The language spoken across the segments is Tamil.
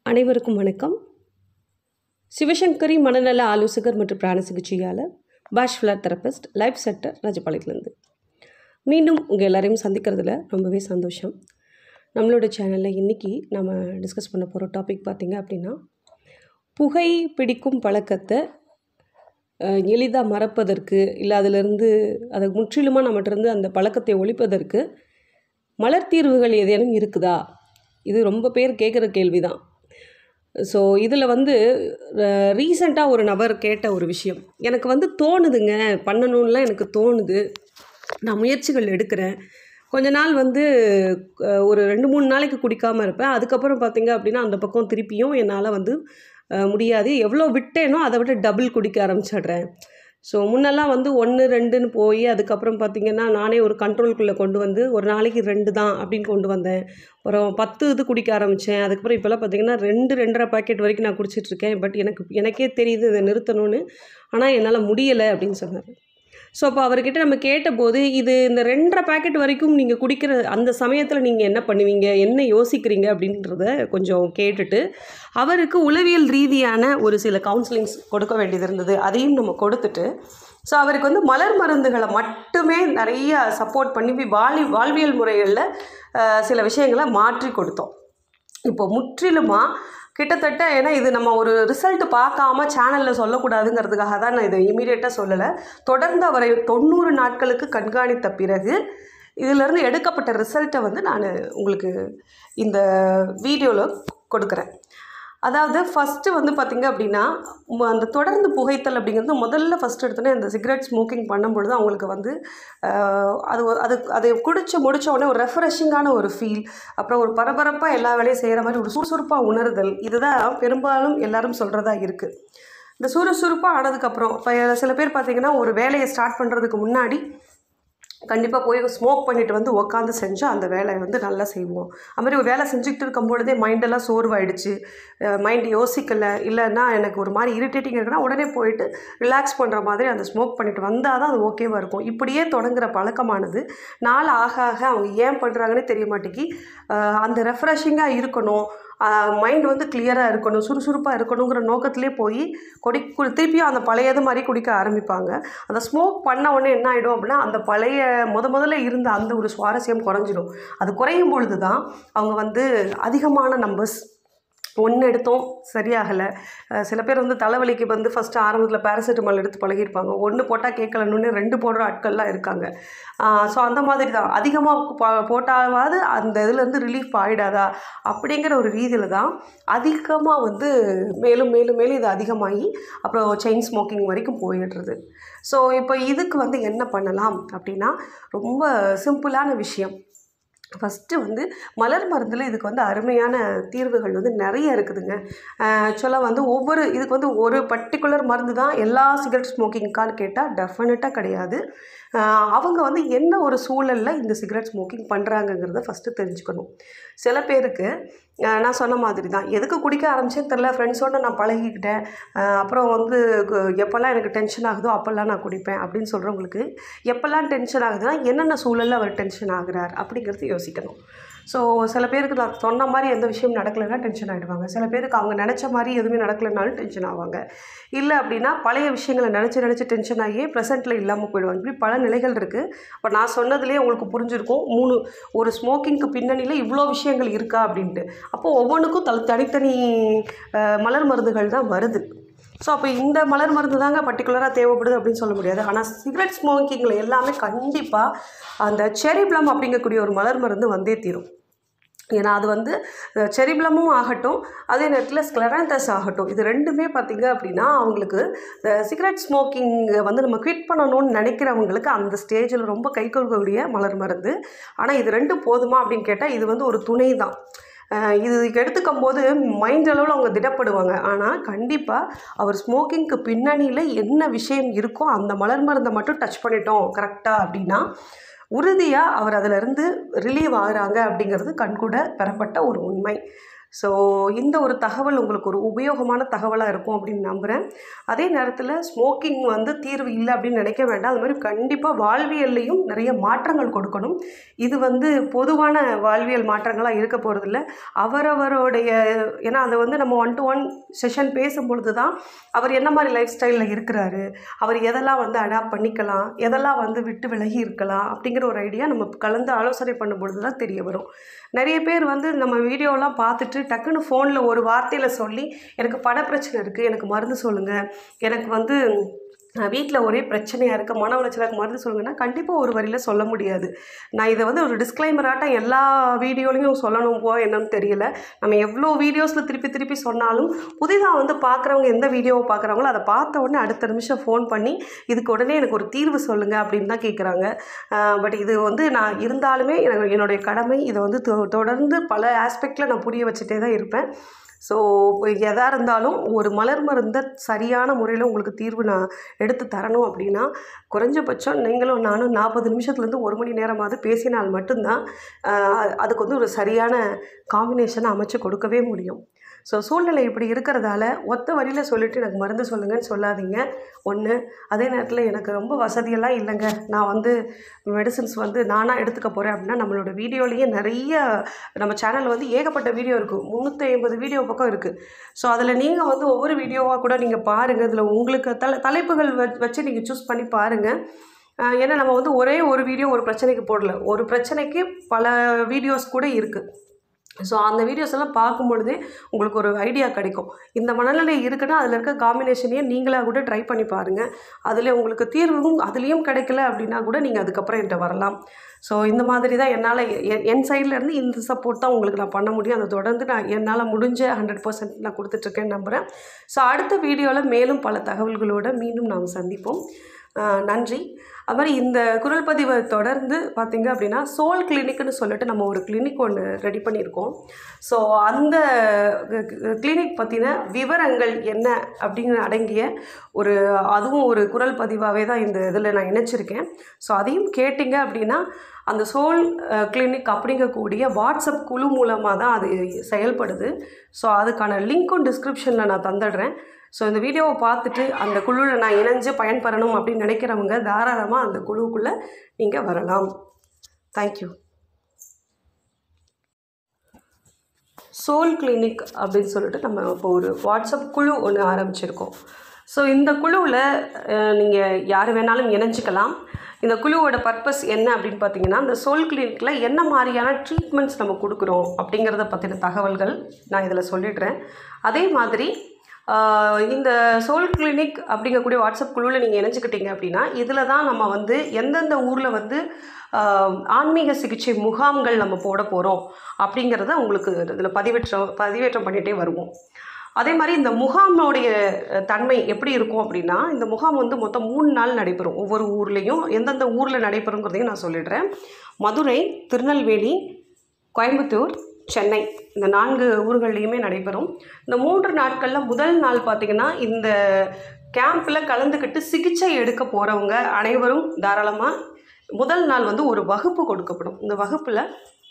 அனைவருக்கும் வணக்கம் சிவசங்கரி மனநல ஆலோசகர் மற்றும் பிராண சிகிச்சையாளர் Bach flower therapist life center ராஜபாளையத்துலேருந்து மீண்டும் உங்கள் எல்லாரையும் சந்திக்கிறதுல ரொம்பவே சந்தோஷம் நம்மளோட சேனலில் இன்றைக்கி நம்ம டிஸ்கஸ் பண்ண போகிற டாபிக் பார்த்திங்க அப்படின்னா புகை பிடிக்கும் பழக்கத்தை எளிதாக மறப்பதற்கு இல்லை அதிலிருந்து அதை முற்றிலுமாக நம்மகிட்ட அந்த பழக்கத்தை ஒழிப்பதற்கு மலர் தீர்வுகள் ஏதேனும் இருக்குதா இது ரொம்ப பேர் கேட்குற கேள்வி தான் ஸோ இதில் வந்து ரீசண்டாக ஒரு நபர் கேட்ட ஒரு விஷயம் எனக்கு வந்து தோணுதுங்க பண்ணணும்லாம் எனக்கு தோணுது நான் முயற்சிகள் எடுக்கிறேன் கொஞ்ச நாள் வந்து அஹ், ஒரு ரெண்டு மூணு நாளைக்கு குடிக்காமல் இருப்பேன் அதுக்கப்புறம் பார்த்தீங்க அப்படின்னா அந்த பக்கம் திருப்பியும் என்னால் வந்து அஹ், முடியாது எவ்வளோ விட்டேனோ அதை விட டபுள் குடிக்க ஆரம்பிச்சிடுறேன் ஸோ முன்னெல்லாம் வந்து ஒன்று ரெண்டுன்னு போய் அதுக்கப்புறம் பார்த்திங்கன்னா நானே ஒரு கண்ட்ரோல்குள்ளே கொண்டு வந்து ஒரு நாளைக்கு ரெண்டு தான் அப்படின்னு கொண்டு வந்தேன் அப்புறம் பத்து இது குடிக்க ஆரம்பித்தேன் அதுக்கப்புறம் இப்போல்லாம் பார்த்திங்கன்னா ரெண்டு ரெண்டரை பாக்கெட் வரைக்கும் நான் குடிச்சிட்ருக்கேன் பட் எனக்கு எனக்கே தெரியுது இதை நிறுத்தணும்னு ஆனால் என்னால் முடியலை அப்படின்னு சொன்னார் ஸோ அப்போ அவர்கிட்ட நம்ம கேட்டபோது இது இந்த ரெண்டரை பாக்கெட் வரைக்கும் நீங்கள் குடிக்கிற அந்த சமயத்தில் நீங்கள் என்ன பண்ணுவீங்க என்ன யோசிக்கிறீங்க அப்படின்றத கொஞ்சம் கேட்டுட்டு அவருக்கு உளவியல் ரீதியான ஒரு சில கவுன்சிலிங்ஸ் கொடுக்க வேண்டியது இருந்தது அதையும் நம்ம கொடுத்துட்டு ஸோ அவருக்கு வந்து மலர் மருந்துகளை மட்டுமே நிறைய சப்போர்ட் பண்ணி வாழி வாழ்வியல் முறைகளில் அஹ், சில விஷயங்களை மாற்றி கொடுத்தோம் இப்போ முற்றிலுமாக கிட்டத்தட்ட ஏன்னா இது நம்ம ஒரு ரிசல்ட் பார்க்காம சேனலில் சொல்லக்கூடாதுங்கிறதுக்காக தான் நான் இதை இமீடியட்டாக சொல்லலை தொடர்ந்து அவரை தொண்ணூறு நாட்களுக்கு கண்காணித்த பிறகு இதிலிருந்து எடுக்கப்பட்ட ரிசல்ட்டை வந்து நான் உங்களுக்கு இந்த வீடியோவில் கொடுக்குறேன் அதாவது ஃபஸ்ட்டு வந்து பார்த்திங்க அப்படின்னா ம- அந்த தொடர்ந்து புகைத்தல் அப்படிங்கிறது முதல்ல ஃபஸ்ட் எடுத்தோன்னே அந்த சிகரெட் ஸ்மோக்கிங் பண்ணும்பொழுது அவங்களுக்கு வந்து ஆஹ், அது ஒரு- அது அதை குடிச்சு முடிச்ச உடனே ஒரு ரெஃப்ரெஷிங்கான ஒரு ஃபீல் அப்புறம் ஒரு பரபரப்பாக எல்லா வேலையும் செய்கிற மாதிரி ஒரு சுறுசுறுப்பாக உணர்தல் இதுதான் பெரும்பாலும் எல்லாரும் சொல்கிறதா இருக்குது இந்த சுறுசுறுப்பாக ஆனதுக்கப்புறம் இப்போ சில பேர் பார்த்திங்கன்னா ஒரு வேலையை ஸ்டார்ட் பண்ணுறதுக்கு முன்னாடி கண்டிப்பாக போய் ஸ்மோக் பண்ணிட்டு வந்து உட்காந்து செஞ்சால் அந்த வேலையை வந்து நல்லா செய்வோம் அது மாதிரி ஒரு வேலை செஞ்சுக்கிட்டு இருக்கும் பொழுதே மைண்டெல்லாம் சோர்வாயிடுச்சு மைண்ட் யோசிக்கலை இல்லைன்னா எனக்கு ஒரு மாதிரி இரிட்டேட்டிங் இருக்குன்னா உடனே போயிட்டு ரிலாக்ஸ் பண்ணுற மாதிரி அந்த ஸ்மோக் பண்ணிட்டு வந்தால் தான் அது ஓகேவாக இருக்கும் இப்படியே தொடங்குற பழக்கமானது நாள் ஆக ஆக அவங்க ஏன் பண்ணுறாங்கன்னே தெரிய மாட்டேங்கி அஹ் அந்த ரெஃப்ரெஷிங்காக இருக்கணும் மைண்ட் வந்து கிளியராக இருக்கணும் சுறுசுறுப்பாக இருக்கணுங்கிற நோக்கத்திலே போய் கொடி கு- திருப்பியும் அந்த பழையது மாதிரி குடிக்க ஆரம்பிப்பாங்க அந்த ஸ்மோக் பண்ண உடனே என்ன ஆகிடும் அப்படின்னா அந்த பழைய முத முதல்ல இருந்த அந்த ஒரு சுவாரஸ்யம் குறைஞ்சிடும் அது குறையும் பொழுது தான் அவங்க வந்து அதிகமான நம்பர்ஸ் ஒன்று எடுத்தோம் சரியாகலை அஹ் சில பேர் வந்து தலைவலிக்கு வந்து ஃபஸ்ட்டு ஆரம்பத்தில் பேராசிட்டமால் எடுத்து பழகியிருப்பாங்க ஒன்று போட்டால் கேட்கலன்னு ரெண்டு போடுற ஆட்கள்லாம் இருக்காங்க ஸோ அந்த மாதிரி தான் அதிகமாக போட்டாவது அந்த இதுலேருந்து ரிலீஃப் ஆகிடாதா அப்படிங்கிற ஒரு ரீதியில் தான் அதிகமாக வந்து மேலும் மேலும் மேலும் இது அதிகமாகி அப்புறம் செயின் ஸ்மோக்கிங் வரைக்கும் போயிடுறது ஸோ இப்போ இதுக்கு வந்து என்ன பண்ணலாம் அப்படின்னா ரொம்ப சிம்பிளான விஷயம் ஃபஸ்ட்டு வந்து மலர் மருந்தில் இதுக்கு வந்து அருமையான தீர்வுகள் வந்து நிறைய இருக்குதுங்க ஆக்சுவலாக வந்து ஒவ்வொரு இதுக்கு வந்து ஒரு பர்டிகுலர் மருந்து தான் எல்லா சிகரெட் ஸ்மோக்கிங்க்கான்னு கேட்டால் டெஃபினட்டாக கிடையாது ஆஹ் அவங்க வந்து என்ன ஒரு சூழலில் இந்த சிகரெட் ஸ்மோக்கிங் பண்ணுறாங்கங்கிறத ஃபஸ்ட்டு தெரிஞ்சுக்கணும் சில பேருக்கு ஆஹ் நான் சொன்ன மாதிரி தான் எதுக்கு குடிக்க ஆரம்பிச்சேன்னு தெரில ஃப்ரெண்ட்ஸோட நான் பழகிக்கிட்டேன் ஆஹ் அப்புறம் வந்து கு- எப்போல்லாம் எனக்கு டென்ஷன் ஆகுதோ அப்போல்லாம் நான் குடிப்பேன் அப்படின்னு சொல்கிறவங்களுக்கு எப்போல்லாம் டென்ஷன் ஆகுதுன்னா என்னென்ன சூழலில் அவர் டென்ஷன் ஆகுறார் அப்படிங்கிறது யோசிக்கணும் ஸோ சில பேருக்கு நான் சொன்ன மாதிரி எந்த விஷயம் நடக்கலைன்னா டென்ஷன் ஆகிடுவாங்க சில பேருக்கு அவங்க நினச்ச மாதிரி எதுவுமே நடக்கலைனாலும் டென்ஷன் ஆவாங்க இல்லை அப்படின்னா பழைய விஷயங்களை நினச்சி நினச்சி டென்ஷன் ஆகியே ப்ரெசென்ட்டில் இல்லாமல் போயிடுவாங்க இப்படி பல நிலைகள் இருக்குது அப்போ நான் சொன்னதுலேயே உங்களுக்கு புரிஞ்சிருக்கும் மூணு ஒரு ஸ்மோக்கிங்க்கு பின்னணியில் இவ்வளோ விஷயங்கள் இருக்கா அப்படின்ட்டு அப்போ ஒவ்வொன்றுக்கும் தனி தனித்தனி அஹ், மலர் மருந்துகள் தான் வருது ஸோ அப்போ இந்த மலர் மருந்து தாங்க பர்டிகுலராக தேவைப்படுது அப்படின்னு சொல்ல முடியாது ஆனால் சிகரெட் ஸ்மோக்கிங்கில் எல்லாமே கண்டிப்பாக அந்த செரி ப்ளம் அப்படிங்கக்கூடிய ஒரு மலர் மருந்து வந்தே தீரும் ஏன்னா அது வந்து செரிப்ளமும் ஆகட்டும் அதே நேரத்தில் ஸ்க்ளராந்தஸ் ஆகட்டும் இது ரெண்டுமே பார்த்திங்க அப்படின்னா அவங்களுக்கு இந்த சிகரெட் ஸ்மோக்கிங் வந்து நம்ம குவிட் பண்ணணும்னு நினைக்கிறவங்களுக்கு அந்த ஸ்டேஜில் ரொம்ப கை கொடுக்கக்கூடிய மலர் மருந்து ஆனால் இது ரெண்டும் போதுமா அப்படின்னு கேட்டால் இது வந்து ஒரு துணை தான் அஹ் இது எடுத்துக்கும் போது மைண்ட் அளவில் அவங்க திடப்படுவாங்க ஆனால் கண்டிப்பாக அவர் ஸ்மோக்கிங்க்கு பின்னணியில் என்ன விஷயம் இருக்கோ அந்த மலர் மருந்தை மட்டும் டச் பண்ணிட்டோம் கரெக்டாக அப்படின்னா உறுதியாக அவர் அதிலிருந்து ரிலீவ் ஆகுறாங்க அப்படிங்கிறது கண்கூட பெறப்பட்ட ஒரு உண்மை ஸோ இந்த ஒரு தகவல் உங்களுக்கு ஒரு உபயோகமான தகவலாக இருக்கும் அப்படின்னு நம்புகிறேன் அதே நேரத்தில் ஸ்மோக்கிங் வந்து தீர்வு இல்லை அப்படின்னு நினைக்க வேண்டாம் அது மாதிரி கண்டிப்பாக வாழ்வியல்லையும் நிறைய மாற்றங்கள் கொடுக்கணும் இது வந்து பொதுவான வாழ்வியல் மாற்றங்களாக இருக்க போகிறதில்ல அவரவருடைய ஏன்னா அதை வந்து நம்ம ஒன் டு ஒன் செஷன் பேசும்பொழுது தான் அவர் என்ன மாதிரி லைஃப் ஸ்டைலில் இருக்கிறாரு அவர் எதெல்லாம் வந்து அடாப்ட் பண்ணிக்கலாம் எதெல்லாம் வந்து விட்டு விலகி இருக்கலாம் அப்படிங்கிற ஒரு ஐடியா நம்ம கலந்து ஆலோசனை பண்ணும்பொழுது தான் தெரிய வரும் நிறைய பேர் வந்து நம்ம வீடியோலாம் பார்த்துட்டு டக்குன்னு ஃபோனில் ஒரு வார்த்தையில் சொல்லி எனக்கு பண பிரச்சனை இருக்குது எனக்கு மருந்து சொல்லுங்கள் எனக்கு வந்து வீட்டில் ஒரே பிரச்சனையாக இருக்குது மன உளைச்சலுக்கு மருந்து சொல்லுங்கன்னா கண்டிப்பாக ஒரு வரியில் சொல்ல முடியாது நான் இதை வந்து ஒரு டிஸ்க்ளைமராட்டம் எல்லா வீடியோலையும் சொல்லணும் போ என்னன்னு தெரியல நம்ம எவ்வளோ வீடியோஸில் திருப்பி திருப்பி சொன்னாலும் புதிதாக வந்து பார்க்குறவங்க எந்த வீடியோவை பார்க்குறாங்களோ அதை பார்த்த உடனே அடுத்த நிமிஷம் ஃபோன் பண்ணி இதுக்கு உடனே எனக்கு ஒரு தீர்வு சொல்லுங்கள் அப்படின்னு தான் கேட்குறாங்க பட் இது வந்து நான் இருந்தாலுமே எனக்கு என்னுடைய கடமை இதை வந்து தொ- தொடர்ந்து பல ஆஸ்பெக்டில் நான் புரிய வச்சுட்டே தான் இருப்பேன் ஸோ எதாக இருந்தாலும் ஒரு மலர் மருந்தை சரியான முறையில் உங்களுக்கு தீர்வு நான் எடுத்து தரணும் அப்படின்னா குறைஞ்சபட்சம் நீங்களும் நானும் நாற்பது நிமிஷத்துலேருந்து ஒரு மணி நேரமாவது பேசினால் மட்டும்தான் ஆஹ், அதுக்கு வந்து ஒரு சரியான காம்பினேஷனை அமைச்சு கொடுக்கவே முடியும் ஸோ சூழ்நிலை இப்படி இருக்கிறதால ஒத்த வழியில் சொல்லிவிட்டு எனக்கு மருந்து சொல்லுங்கன்னு சொல்லாதீங்க ஒன்று அதே நேரத்தில் எனக்கு ரொம்ப வசதியெல்லாம் இல்லைங்க நான் வந்து மெடிசின்ஸ் வந்து நானாக எடுத்துக்க போகிறேன் அப்படின்னா நம்மளோட வீடியோலேயே நிறைய நம்ம சேனலில் வந்து ஏகப்பட்ட வீடியோ இருக்குது முந்நூற்றி ஐம்பது வீடியோ பக்கம் இருக்குது ஸோ அதில் நீங்கள் வந்து ஒவ்வொரு வீடியோவாக கூட நீங்கள் பாருங்கள் இதில் உங்களுக்கு தலை தலைப்புகள் வ- வச்சு நீங்கள் சூஸ் பண்ணி பாருங்கள் ஆஹ் ஏன்னா நம்ம வந்து ஒரே ஒரு வீடியோ ஒரு பிரச்சனைக்கு போடல ஒரு பிரச்சனைக்கு பல வீடியோஸ் கூட இருக்குது ஸோ அந்த வீடியோஸ் எல்லாம் பார்க்கும் பொழுதே உங்களுக்கு ஒரு ஐடியா கிடைக்கும் இந்த மனநிலை இருக்குன்னா அதில் இருக்க காம்பினேஷனையே நீங்களாக கூட ட்ரை பண்ணி பாருங்கள் அதில் உங்களுக்கு தீர்வும் அதுலேயும் கிடைக்கல அப்படின்னா கூட நீங்கள் அதுக்கப்புறம் என்கிட்ட வரலாம் ஸோ இந்த மாதிரி தான் என்னால் எ- என் சைடில் இருந்து இந்த சப்போர்ட் தான் உங்களுக்கு நான் பண்ண முடியும் அதை தொடர்ந்து நான் என்னால் முடிஞ்ச ஹண்ட்ரட் பர்சன்ட் நான் கொடுத்துட்ருக்கேன்னு நம்புகிறேன் ஸோ அடுத்த வீடியோவில் மேலும் பல தகவல்களோடு மீண்டும் நாம் சந்திப்போம் ஆஹ் நன்றி அது மாதிரி இந்த குரல் பதிவை தொடர்ந்து பார்த்தீங்க அப்படின்னா சோல் கிளினிக்னு சொல்லிட்டு நம்ம ஒரு கிளினிக் ஒன்று ரெடி பண்ணியிருக்கோம் ஸோ அந்த கிளினிக் பற்றின விவரங்கள் என்ன அப்படிங்கிற அடங்கிய ஒரு அதுவும் ஒரு குரல் பதிவாகவே தான் இந்த இதில் நான் இணைச்சிருக்கேன் ஸோ அதையும் கேட்டிங்க அப்படின்னா அந்த சோல் கிளினிக் அப்படிங்கக்கூடிய வாட்ஸ்அப் குழு மூலமாக தான் அது செயல்படுது ஸோ அதுக்கான லிங்க்கும் டிஸ்கிரிப்ஷனில் நான் தந்துடுறேன் ஸோ இந்த வீடியோவை பார்த்துட்டு அந்த குழுவில் நான் இணைஞ்சு பயன்பெறணும் அப்படின்னு நினைக்கிறவங்க தாராளமாக அந்த குழுவுக்குள்ளே நீங்கள் வரலாம் தேங்க்யூ சோல் கிளினிக் அப்படின்னு சொல்லிட்டு நம்ம இப்போ ஒரு வாட்ஸ்அப் குழு ஒன்று ஆரம்பிச்சிருக்கோம் ஸோ இந்த குழுவில் நீங்கள் யார் வேணாலும் இணைஞ்சிக்கலாம் இந்த குழுவோட பர்பஸ் என்ன அப்படின்னு பார்த்தீங்கன்னா இந்த சோல் கிளினிக்கில் என்ன மாதிரியான ட்ரீட்மெண்ட்ஸ் நம்ம கொடுக்குறோம் அப்படிங்கிறத பற்றின தகவல்கள் நான் இதில் சொல்லிடுறேன் அதே மாதிரி ஆஹ் இந்த சோல் கிளினிக் அப்படிங்கக்கூடிய வாட்ஸ்அப் குழுவில் நீங்கள் இணைஞ்சிக்கிட்டீங்க அப்படின்னா இதில் தான் நம்ம வந்து எந்தெந்த ஊரில் வந்து ஆஹ் ஆன்மீக சிகிச்சை முகாம்கள் நம்ம போட போகிறோம் அப்படிங்கிறத உங்களுக்கு இதில் பதிவேற்றம் பதிவேற்றம் பண்ணிகிட்டே வருவோம் அதே மாதிரி இந்த முகாமோடைய அஹ், தன்மை எப்படி இருக்கும் அப்படின்னா இந்த முகாம் வந்து மொத்தம் மூணு நாள் நடைபெறும் ஒவ்வொரு ஊர்லேயும் எந்தெந்த ஊரில் நடைபெறுங்கிறதையும் நான் சொல்லிடுறேன் மதுரை திருநெல்வேலி கோயம்புத்தூர் சென்னை இந்த நான்கு ஊர்கள்லையுமே நடைபெறும் இந்த மூன்று நாட்களில் முதல் நாள் பார்த்திங்கன்னா இந்த கேம்பில் கலந்துக்கிட்டு சிகிச்சை எடுக்க போகிறவங்க அனைவரும் தாராளமாக முதல் நாள் வந்து ஒரு வகுப்பு கொடுக்கப்படும் இந்த வகுப்பில்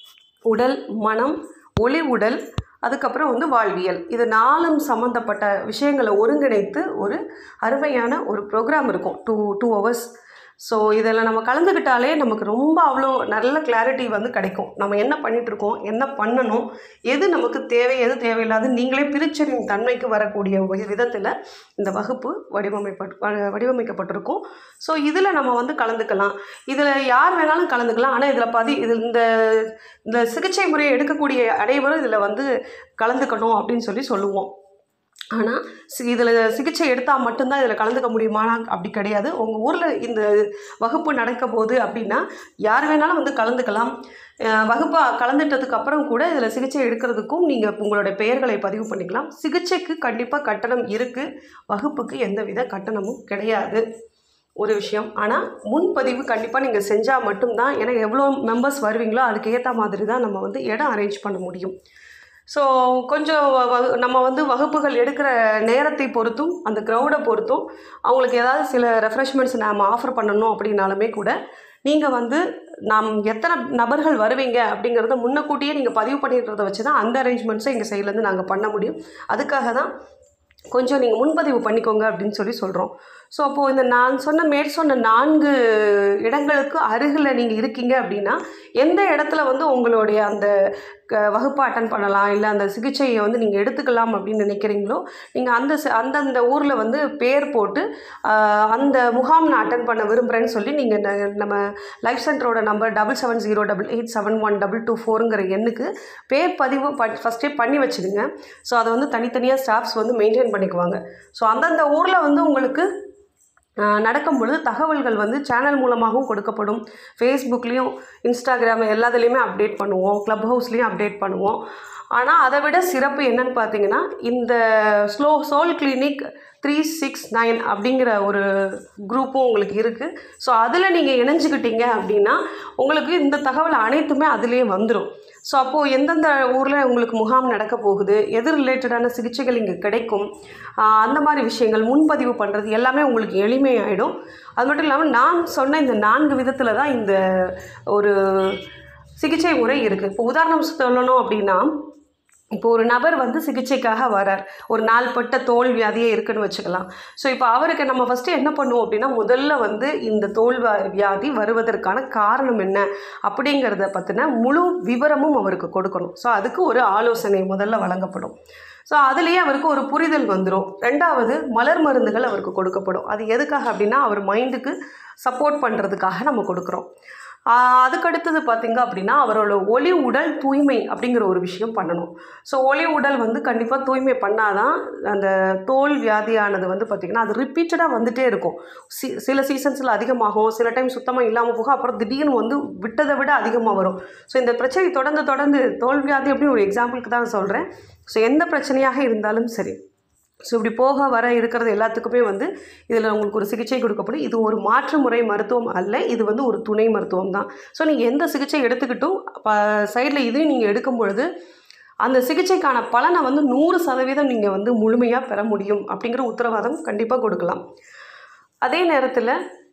உடல் மனம் ஒளி உடல் அதுக்கப்புறம் வந்து வாழ்வியல் இது நாலும் சம்மந்தப்பட்ட விஷயங்களை ஒருங்கிணைத்து ஒரு அருமையான ஒரு ப்ரோக்ராம் இருக்கும் டூ டூ ஹவர்ஸ் ஸோ இதில் நம்ம கலந்துக்கிட்டாலே நமக்கு ரொம்ப அவ்வளோ நல்ல கிளாரிட்டி வந்து கிடைக்கும் நம்ம என்ன பண்ணிட்டு இருக்கோம் என்ன பண்ணணும் எது நமக்கு தேவை எது தேவையில்லாது நீங்களே பிரிச்சறியும் தன்மைக்கு வரக்கூடிய ஒரு விதத்தில் இந்த வகுப்பு வடிவமைப்பட் வ- வடிவமைக்கப்பட்டிருக்கும் ஸோ இதில் நம்ம வந்து கலந்துக்கலாம் இதில் யார் வேணாலும் கலந்துக்கலாம் ஆனால் இதில் பதி இது இந்த இந்த சிகிச்சை முறையை எடுக்கக்கூடிய அனைவரும் இதில் வந்து கலந்துக்கணும் அப்படின்னு சொல்லி சொல்லுவோம் ஆனால் சி இதில் சிகிச்சை எடுத்தால் மட்டும்தான் இதில் கலந்துக்க முடியுமானா அப்படி கிடையாது உங்கள் ஊரில் இந்த வகுப்பு நடக்க போகுது அப்படின்னா யார் வேணாலும் வந்து கலந்துக்கலாம் அஹ் வகுப்பு கலந்துட்டதுக்கு அப்புறம் கூட இதில் சிகிச்சை எடுக்கிறதுக்கும் நீங்கள் உங்களுடைய பெயர்களை பதிவு பண்ணிக்கலாம் சிகிச்சைக்கு கண்டிப்பாக கட்டணம் இருக்குது வகுப்புக்கு எந்தவித கட்டணமும் கிடையாது ஒரு விஷயம் ஆனால் முன்பதிவு கண்டிப்பாக நீங்கள் செஞ்சால் மட்டும்தான் ஏன்னா எவ்வளோ மெம்பர்ஸ் வருவீங்களோ அதுக்கு ஏற்ற மாதிரி தான் நம்ம வந்து இடம் அரேஞ்ச் பண்ண முடியும் ஸோ கொஞ்சம் வ- வகு- நம்ம வந்து வகுப்புகள் எடுக்கிற நேரத்தை பொறுத்தும் அந்த க்ரௌடை பொறுத்தும் அவங்களுக்கு ஏதாவது சில ரெஃப்ரெஷ்மெண்ட்ஸ் நாம் ஆஃபர் பண்ணணும் அப்படின்னாலுமே கூட நீங்கள் வந்து நாம் எத்தனை நபர்கள் வருவீங்க அப்படிங்கிறத முன்னக்கூட்டியே நீங்கள் பதிவு பண்ணிடுறத வச்சு தான் அந்த அரேஞ்ச்மெண்ட்ஸை எங்கள் சைட்லேருந்து நாங்கள் பண்ண முடியும் அதுக்காக தான் கொஞ்சம் நீங்கள் முன்பதிவு பண்ணிக்கோங்க அப்படின்னு சொல்லி சொல்கிறோம் ஸோ அப்போது இந்த நான் சொன்ன மேற் சொன்ன நான்கு இடங்களுக்கு அருகில் நீங்கள் இருக்கீங்க அப்படின்னா எந்த இடத்துல வந்து உங்களுடைய அந்த க வகுப்பை அட்டன் பண்ணலாம் இல்லை அந்த சிகிச்சையை வந்து நீங்கள் எடுத்துக்கலாம் அப்படின்னு நினைக்கிறீங்களோ நீங்கள் அந்த ச- அந்தந்த ஊரில் வந்து பேர் போட்டு ஆஹ், அந்த முகாம் நான் அட்டன் பண்ண விரும்புகிறேன்னு சொல்லி நீங்கள் நம்ம லைஃப் சென்டரோட number double seven zero double eight seven one double two ஃபோருங்கிற எண்ணுக்கு பேர் பதிவு ப ஃபஸ்ட்டே பண்ணி வச்சுடுங்க ஸோ அதை வந்து தனித்தனியாக ஸ்டாஃப்ஸ் வந்து மெயின்டைன் பண்ணிக்குவாங்க ஸோ அந்தந்த ஊரில் வந்து உங்களுக்கு ஆஹ், நடக்கும் பொழுது தகவல்கள் வந்து சேனல் மூலமாகவும் கொடுக்கப்படும் ஃபேஸ்புக்லேயும் இன்ஸ்டாகிராம் எல்லாத்துலேயுமே அப்டேட் பண்ணுவோம் க்ளப் ஹவுஸ்லேயும் அப்டேட் பண்ணுவோம் ஆனால் அதை விட சிறப்பு என்னன்னு பார்த்தீங்கன்னா இந்த slow soul clinic three six nine அப்படிங்கிற ஒரு குரூப்பும் உங்களுக்கு இருக்குது ஸோ அதில் நீங்கள் இணைஞ்சுக்கிட்டீங்க அப்படின்னா உங்களுக்கு இந்த தகவல் அனைத்துமே அதுலேயே வந்துடும் ஸோ அப்போது எந்தெந்த ஊரில் உங்களுக்கு முகாம் நடக்க போகுது எது ரிலேட்டடான சிகிச்சைகள் இங்கே கிடைக்கும் ஆஹ் அந்த மாதிரி விஷயங்கள் முன்பதிவு பண்ணுறது எல்லாமே உங்களுக்கு எளிமையாயிடும் அது மட்டும் இல்லாமல் நான் சொன்ன இந்த நான்கு விதத்தில் தான் இந்த ஒரு சிகிச்சை முறை இருக்குது இப்போ உதாரணம் சொல்லணும் அப்படின்னா இப்போ ஒரு நபர் வந்து சிகிச்சைக்காக வரார் ஒரு நாள்பட்ட தோல் வியாதியே இருக்குன்னு வச்சுக்கலாம் ஸோ இப்போ அவருக்கு நம்ம ஃபஸ்ட்டு என்ன பண்ணுவோம் அப்படின்னா முதல்ல வந்து இந்த தோல் வா- வியாதி வருவதற்கான காரணம் என்ன அப்படிங்கிறத பற்றின முழு விவரமும் அவருக்கு கொடுக்கணும் ஸோ அதுக்கு ஒரு ஆலோசனை முதல்ல வழங்கப்படும் ஸோ அதுலேயே அவருக்கு ஒரு புரிதல் வந்துடும் ரெண்டாவது மலர் மருந்துகள் அவருக்கு கொடுக்கப்படும் அது எதுக்காக அப்படின்னா அவர் மைண்டுக்கு சப்போர்ட் பண்ணுறதுக்காக நம்ம கொடுக்குறோம் ஆஹ் அதுக்கடுத்தது பார்த்திங்க அப்படின்னா அவரோட ஒளி உடல் தூய்மை அப்படிங்கிற ஒரு விஷயம் பண்ணணும் ஸோ ஒளி உடல் வந்து கண்டிப்பாக தூய்மை பண்ணாதான் அந்த தோல் வியாதியானது வந்து பார்த்திங்கன்னா அது ரிப்பீட்டடாக வந்துட்டே இருக்கும் சி சில சீசன்ஸில் அதிகமாகும் சில டைம் சுத்தமாக இல்லாமல் போகும் அப்புறம் திடீர்னு வந்து விட்டதை விட அதிகமாக வரும் ஸோ இந்த பிரச்சனை தொடர்ந்து தொடர்ந்து தோல் வியாதி அப்படின்னு ஒரு எக்ஸாம்பிளுக்கு தான் சொல்கிறேன் ஸோ எந்த பிரச்சனையாக இருந்தாலும் சரி ஸோ இப்படி போக வர இருக்கிறது எல்லாத்துக்குமே வந்து இதில் உங்களுக்கு ஒரு சிகிச்சை கொடுக்கப்படும் இது ஒரு மாற்று முறை மருத்துவம் அல்ல இது வந்து ஒரு துணை மருத்துவம் தான் ஸோ நீங்கள் எந்த சிகிச்சை எடுத்துக்கிட்டும் சைடில் இதையும் நீங்கள் எடுக்கும் பொழுது அந்த சிகிச்சைக்கான பலனை வந்து நூறு சதவீதம் நீங்கள் வந்து முழுமையாக பெற முடியும் அப்படிங்கிற உத்தரவாதம் கண்டிப்பாக கொடுக்கலாம் அதே நேரத்தில்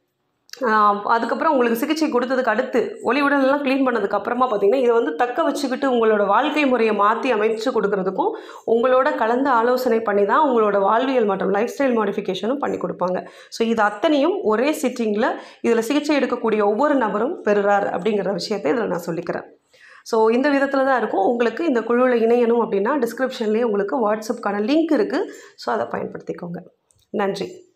ஆஹ் அதுக்கப்புறம் உங்களுக்கு சிகிச்சை கொடுத்ததுக்கு அடுத்து ஒளி உடலெல்லாம் க்ளீன் பண்ணதுக்கு அப்புறமா பார்த்தீங்கன்னா இதை வந்து தக்க வச்சுக்கிட்டு உங்களோட வாழ்க்கை முறையை மாற்றி அமைச்சு கொடுக்கறதுக்கும் உங்களோட கலந்து ஆலோசனை பண்ணி தான் உங்களோட வாழ்வியல் மற்றும் லைஃப் ஸ்டைல் மாடிஃபிகேஷனும் பண்ணி கொடுப்பாங்க ஸோ இது அத்தனையும் ஒரே சிட்டிங்கில் இதில் சிகிச்சை எடுக்கக்கூடிய ஒவ்வொரு நபரும் பெறுறார் அப்படிங்கிற விஷயத்தை இதில் நான் சொல்லிக்கிறேன் ஸோ இந்த விதத்தில் தான் இருக்கும் உங்களுக்கு இந்த குழுவில் இணையணும் அப்படின்னா டிஸ்கிரிப்ஷன்லேயே உங்களுக்கு வாட்ஸ்அப்க்கான லிங்க் இருக்குது ஸோ அதை பயன்படுத்திக்கோங்க நன்றி